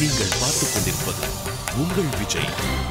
நீங்கள் பார்த்துக் கொண்டிருப்பது உங்கள் விஜய்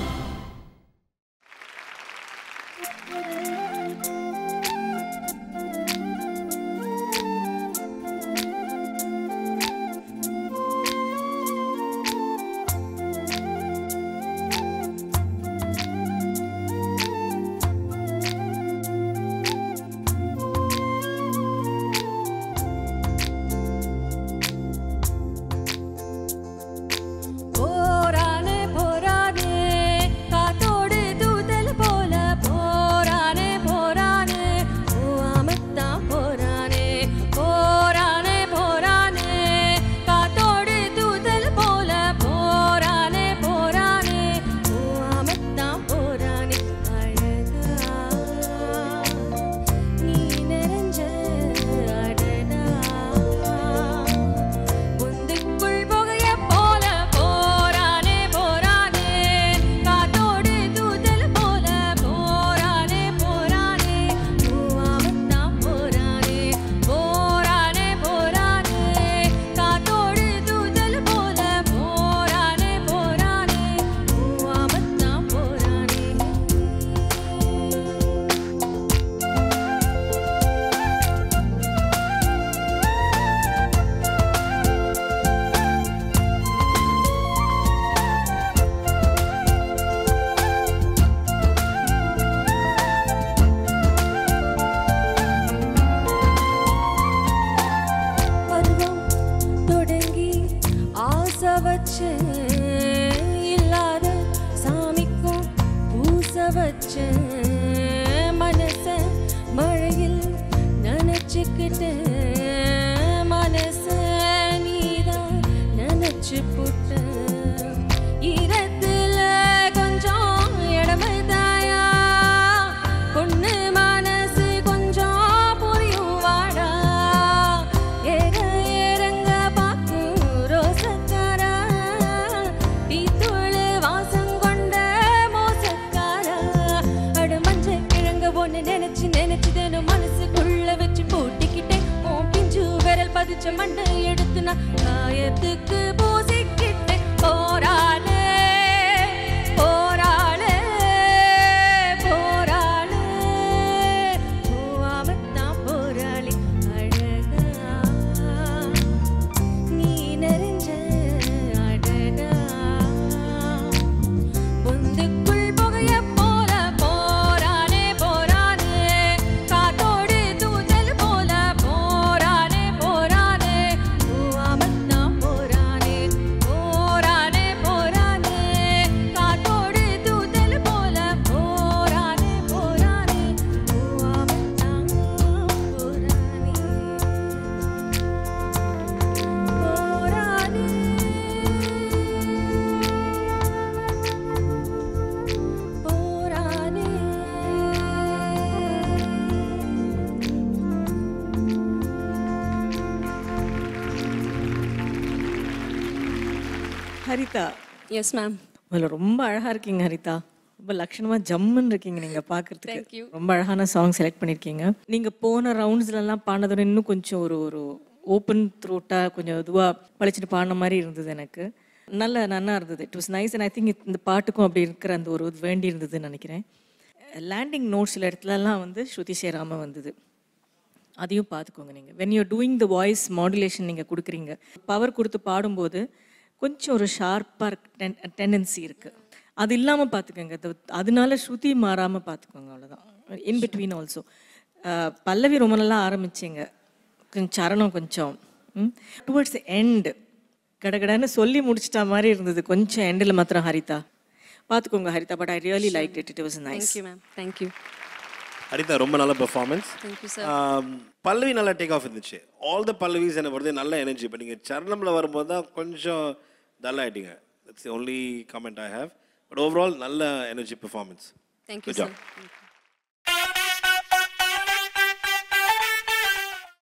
போரானே போரானே காத்தோடு தூதல் போல போரானே போரானே போவாமத்தான் போரானே போரானே போரானே காத்தோடு தூதல் போல போரானே போரானே போவாமத்தான் போரானே அழகா நீ நிறைஞ்ச அடடா முந்துக்குள் புகைய போல போரானே போரானே காத்தோடு தூதல் போல போரானே போரானே பூவாமத்தான் போரானே போரானே போரானே காத்தோடு தூதல் போல போரானே போரானே பூவாமத்தான் போரானே பருவம் தொடங்கி ஆசை வச்சு இல்லாத சாமிக்கும் பூச வச்சு மனச மழையில் நனைச்சுக்கிட்டு மனச நீதான் நினைச்சு புட்ட ஈரத்துல கொஞ்சம் இடமை தாயா பொண்ணு மனசு கொஞ்சம் புரியும் வாடா ஏற ஏறங்க பாக்கும் ரோசக்காரா டீத்தூள் வாசம் கொண்ட மோசக்காரா அட மஞ்ச கிழங்க ஒண்ணு நினைச்சு நினைச்சு தினம் மனசுக்குள்ள வச்சு பூட்டிக்கிட்டேன் உன் பிஞ்சு விரல் பதிச்ச மண்டை எடுத்து நான் காயத்துக்கு பூசிக்கிட்டேன் போராளே போராளே போராளே போவாமத்தான் போராளி அழகா நீ நிறைஞ்ச அடடா முந்துக்குள் புகைய போல போரானே போரானே காத்தோடு தூதல் போல போரானே போரானே பூவாமத்தான் போரானே போரானே போரானே காத்தோடு தூதல் போல போரானே போரானே பூவாமத்தான் போரானே போரானே போரானே ஹரிதா எஸ் மேம் முதல்ல ரொம்ப அழகா இருக்கீங்க ஹரிதா ரொம்ப லட்சணமா ஜம்முன்னு இருக்கீங்க நீங்க Thank பாக்குறதுக்கு you. ரொம்ப அழகான சாங் செலக்ட் பண்ணிருக்கீங்க நீங்க போன ரவுண்ட்ஸ்ல எல்லாம் பாடினதோட இன்னும் கொஞ்சம் ஒரு ஒரு ஓப்பன் த்ரோட்டா கொஞ்சம் இதுவா பழிச்சிட்டு பாடின மாதிரி இருந்தது எனக்கு நல்ல நல்லா இருந்தது it was nice and I think இந்த பாட்டுக்கும் அப்படி இருக்கிற அந்த ஒரு இது வேண்டி இருந்ததுன்னு நினைக்கிறேன் லேண்டிங் நோட் சில இடத்துலலாம் வந்து ஸ்ருதி சேராம வந்தது அதையும் பார்த்துக்கோங்க நீங்கள் when you're doing the voice modulation நீங்கள் கொடுக்குறீங்க பவர் கொடுத்து பாடும்போது கொஞ்சம் ஒரு ஷார்ப்பாக டென் டெண்டன்சி இருக்குது அது இல்லாமல் பார்த்துக்கோங்க அது- அதனால ஸ்ருதி மாறாமல் பார்த்துக்கோங்க அவ்வளோதான் இன் பிட்வீன் ஆல்சோ பல்லவி ரொம்ப நல்லா ஆரம்பிச்சிங்க கொஞ்சம் சரணம் கொஞ்சம் டுவர்ட்ஸ் எண்ட் கடகடன்னு சொல்லி முடிச்சிட்ட மாதிரி இருந்தது கொஞ்சம் எண்டில் மாத்திரம் ஹரிதா பார்த்துக்கோங்க Haritha but I really like it it was nice thank you ma'am thank you Haritha ரொம்ப நல்ல பெர்ஃபார்மன்ஸ் தேங்க்யூ சார் பல்லவி நல்லா டேக் ஆஃப் இருந்துச்சு ஆல் த பல்லவிஸ் என்ன பொறுத்து நல்ல எனர்ஜி இப்போ நீங்கள் சரணமில் வரும்போது தான் கொஞ்சம் டல் ஆகிட்டீங்க that's only comment I have but overall நல்ல energy performance thank you Good job. Sir